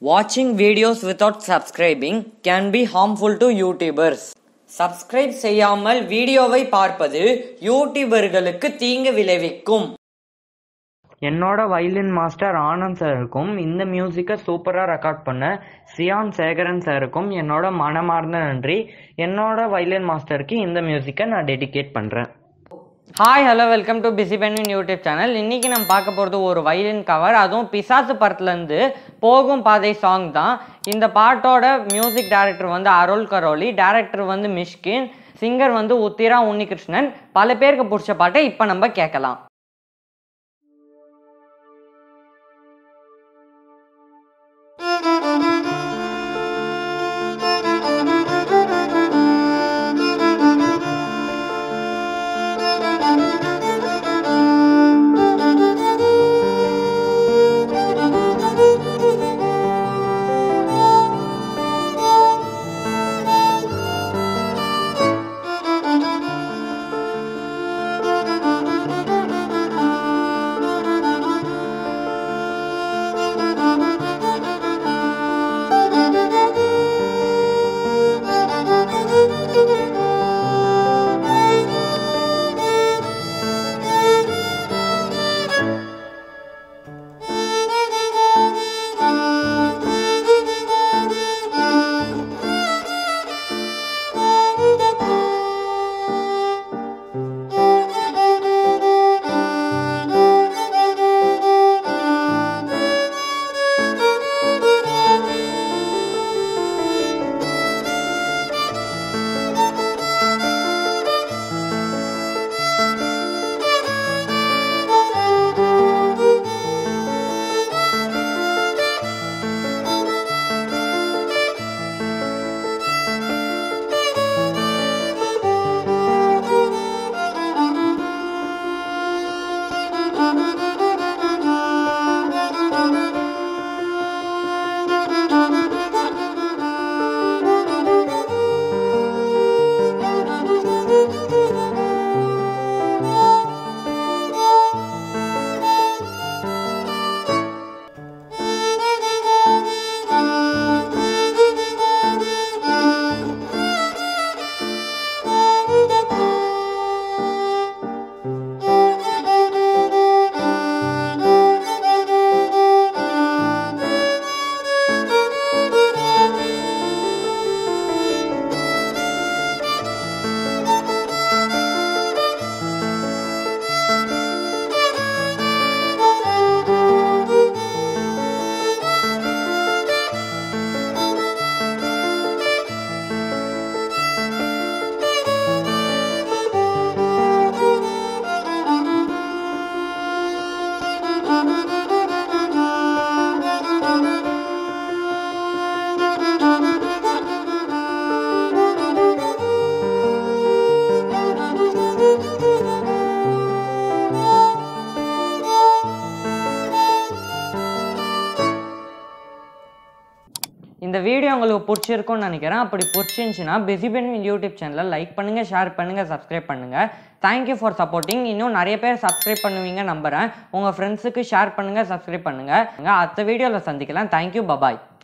Watching videos without subscribing can be harmful to YouTubers. Subscribe செய்யாமல் வீடியோவை பார்ப்பது யூடியூபர்களுக்கு தீங்கு விளைவிக்கும் என்னோட வயலின் மாஸ்டர் ஆனந்த் சாருக்கும் இந்த மியூசிக்கை சூப்பராக ரெக்கார்ட் பண்ண சியான் சேகரன் சாருக்கும் என்னோட மனமார்ந்த நன்றி என்னோட வயலின் மாஸ்டருக்கு இந்த மியூசிக்கை நான் டெடிகேட் பண்ணுறேன் hi hello welcome to busy பெண்ணின் யூடியூப் சேனல் இன்னைக்கு நம்ம பார்க்க போகிறது ஒரு வயலின் கவர் அதுவும் பிசாசு படத்துலேருந்து போகும் பாதை சாங் தான் இந்த பாட்டோட மியூசிக் டைரக்டர் வந்து அருள் கரோலி டைரக்டர் வந்து மிஷ்கின் சிங்கர் வந்து உத்திரா உன்னிகிருஷ்ணன் பல பேருக்கு பிடிச்ச பாட்டை இப்போ நம்ம கேட்கலாம் இந்த வீடியோ உங்களுக்கு பிடிச்சிருக்கும்னு நினைக்கிறேன் அப்படி பிடிச்சிருந்துச்சுன்னா பிஸி பெண் யூடியூப் சேனலை லைக் பண்ணுங்கள் ஷேர் பண்ணுங்கள் சப்ஸ்கிரைப் பண்ணுங்கள் தேங்க்யூ ஃபார் சப்போர்ட்டிங் இன்னும் நிறைய பேர் சப்ஸ்கிரைப் பண்ணுவீங்க நம்புகிறேன் உங்கள் ஃப்ரெண்ட்ஸுக்கு ஷேர் பண்ணுங்கள் சப்ஸ்கிரைப் பண்ணுங்கள் அடுத்த வீடியோவில் சந்திக்கலாம் தேங்க்யூ பபாய்